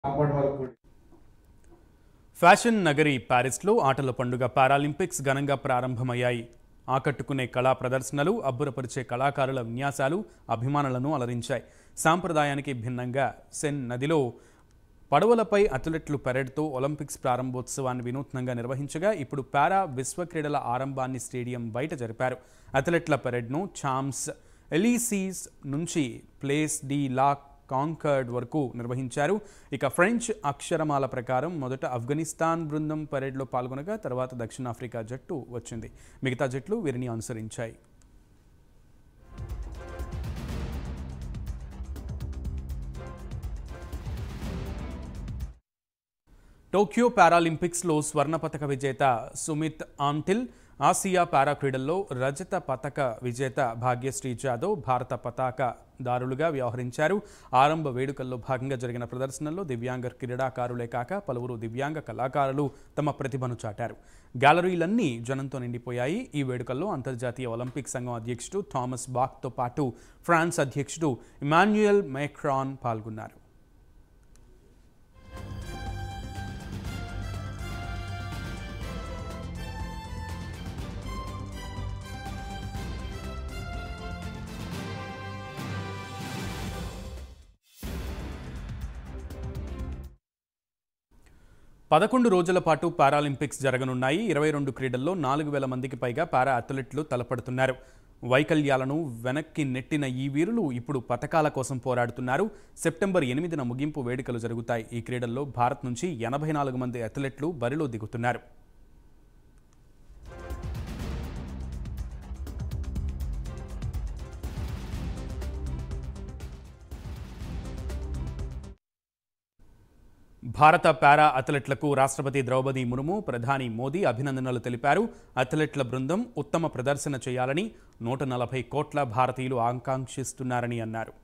అప్పటి వరకు కూడా ఫ్యాషన్ నగరి ప్యారిస్లో ఆటల పండుగ పారాలింపిక్స్ ఘనంగా ప్రారంభమయ్యాయి ఆకట్టుకునే కళా ప్రదర్శనలు అబ్బురపరిచే కళాకారుల విన్యాసాలు అభిమానులను అలరించాయి సాంప్రదాయానికి భిన్నంగా సెన్ నదిలో పడవలపై అథ్లెట్లు పెరేడ్తో ఒలింపిక్స్ ప్రారంభోత్సవాన్ని వినూత్నంగా నిర్వహించగా ఇప్పుడు పారా విశ్వ క్రీడల ఆరంభాన్ని స్టేడియం బయట జరిపారు అథ్లెట్ల పెరేడ్ను ఛామ్స్ ఎలీసీస్ నుంచి ప్లేస్ డి లా కాంకర్డ్ వరకు నిర్వహించారు ఇక ఫ్రెంచ్ అక్షరమాల ప్రకారం మొదట ఆఫ్ఘనిస్తాన్ బృందం పరేడ్లో పాల్గొనగా తర్వాత దక్షిణాఫ్రికా జట్టు వచ్చింది మిగతా జట్లు వీరిని అనుసరించాయి టోక్యో పారాలింపిక్స్లో స్వర్ణ పతక విజేత సుమిత్ ఆమ్టిల్ ఆసియా పారా క్రీడల్లో రజత పతక విజేత భాగ్యశ్రీ జాదవ్ భారత పతాక దారులుగా వ్యవహరించారు ఆరంభ వేడుకల్లో భాగంగా జరిగిన ప్రదర్శనల్లో దివ్యాంగ క్రీడాకారులే కాక పలువురు దివ్యాంగ కళాకారులు తమ ప్రతిభను చాటారు గ్యాలరీలన్నీ జనంతో నిండిపోయాయి ఈ వేడుకల్లో అంతర్జాతీయ ఒలింపిక్ సంఘం అధ్యక్షుడు థామస్ బాక్తో పాటు ఫ్రాన్స్ అధ్యక్షుడు ఇమాన్యుయల్ మేక్రాన్ పాల్గొన్నారు పదకొండు రోజుల పాటు పారాలింపిక్స్ జరగనున్నాయి ఇరవై రెండు క్రీడల్లో నాలుగు వేల మందికి పైగా పారా అథ్లెట్లు తలపడుతున్నారు వైకల్యాలను వెనక్కి నెట్టిన ఈ వీరులు ఇప్పుడు పథకాల కోసం పోరాడుతున్నారు సెప్టెంబర్ ఎనిమిదిన ముగింపు వేడుకలు జరుగుతాయి ఈ క్రీడల్లో భారత్ నుంచి ఎనభై నాలుగు మంది అథ్లెట్లు బరిలో దిగుతున్నారు భారత పారా అథ్లెట్లకు రాష్ట్రపతి ద్రౌపది ముర్ము ప్రధాని మోదీ అభినందనలు తెలిపారు అథ్లెట్ల బృందం ఉత్తమ ప్రదర్శన చేయాలని నూట నలభై కోట్ల భారతీయులు ఆకాంక్షిస్తున్నారని అన్నారు